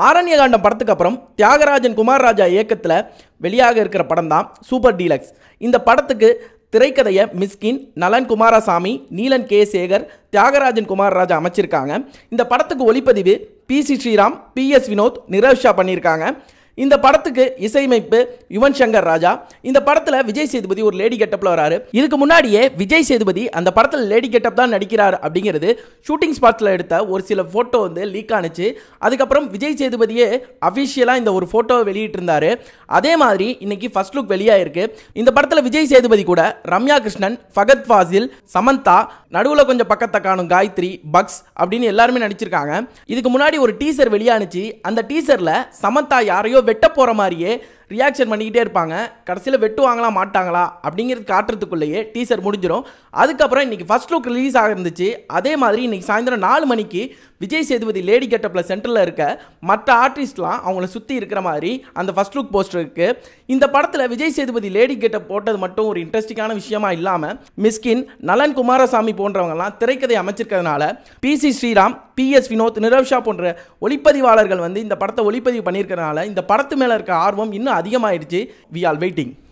ஆரண்யகாண்டம் படத்துக்கு அப்புறம் தியாகராஜன் குமார் ராஜா இயக்கத்தில் வெளியாக இருக்கிற படம் தான் சூப்பர் டீலக்ஸ் இந்த படத்துக்கு திரைக்கதையை மிஸ்கின் நலன் குமாரசாமி நீலன் கே சேகர் தியாகராஜன் குமார் ராஜா அமைச்சிருக்காங்க இந்த படத்துக்கு ஒளிப்பதிவு P C Sreeram P S Vinod Nirav Shah பண்ணியிருக்காங்க இந்த படத்துக்கு இசையமைப்பு யுவன் சங்கர் ராஜா இந்த படத்தில் விஜய் சேதுபதி ஒரு லேடி கெட்டப்பில் வராரு இதுக்கு முன்னாடியே விஜய் சேதுபதி அந்த படத்தில் லேடி கெட்டப் தான் நடிக்கிறார் அப்படிங்கிறது ஷூட்டிங் ஸ்பாட்ஸில் எடுத்த ஒரு சில ஃபோட்டோ வந்து லீக் ஆனுச்சு அதுக்கப்புறம் விஜய் சேதுபதியே அஃபிஷியலாக இந்த ஒரு ஃபோட்டோவை வெளியிட்டிருந்தாரு அதே மாதிரி இன்னைக்கு ஃபர்ஸ்ட் லுக் வெளியாயிருக்கு இந்த படத்தில் விஜய் சேதுபதி கூட ரம்யா கிருஷ்ணன் ஃபகத் ஃபாசில் சமந்தா நடுவில் கொஞ்சம் பக்கத்தை காணும் காயத்ரி பக்ஸ் அப்படின்னு எல்லாருமே நடிச்சிருக்காங்க இதுக்கு முன்னாடி ஒரு டீசர் வெளியானுச்சு அந்த டீசரில் சமந்தா யாரையோ வெட்ட போகிற மாதிரியே ரியாக்ஷன் பண்ணிக்கிட்டே இருப்பாங்க கடைசியில் வெட்டுவாங்களா மாட்டாங்களா அப்படிங்கிறது காட்டுறதுக்குள்ளேயே டீசர் முடிஞ்சிடும் அதுக்கப்புறம் இன்னைக்கு ஃபர்ஸ்ட் லுக் ரிலீஸ் ஆகிருந்துச்சு அதே மாதிரி இன்னைக்கு சாயந்தரம் நாலு மணிக்கு விஜய் சேதுபதி லேடி கெட்டப்பில் சென்டரில் இருக்க மற்ற ஆர்டிஸ்ட்லாம் அவங்கள சுற்றி இருக்கிற மாதிரி அந்த ஃபர்ஸ்ட் லுக் போஸ்டர் இருக்கு இந்த படத்தில் விஜய் சேதுபதி லேடி கெட்டப் போட்டது மட்டும் ஒரு இன்ட்ரெஸ்டிங்கான விஷயமா இல்லாமல் மிஸ்கின் நலன் குமாரசாமி போன்றவங்கலாம் திரைக்கதை அமைச்சிருக்கிறதுனால P C Sreeram P S Vinod Nirav Shah போன்ற ஒளிப்பதிவாளர்கள் வந்து இந்த படத்தை ஒளிப்பதிவு பண்ணியிருக்கிறதுனால இந்த படத்து மேலே இருக்க ஆர்வம் இன்னும் அதிகமாயிடுச்சு வி ஆல் வெயிட்டிங்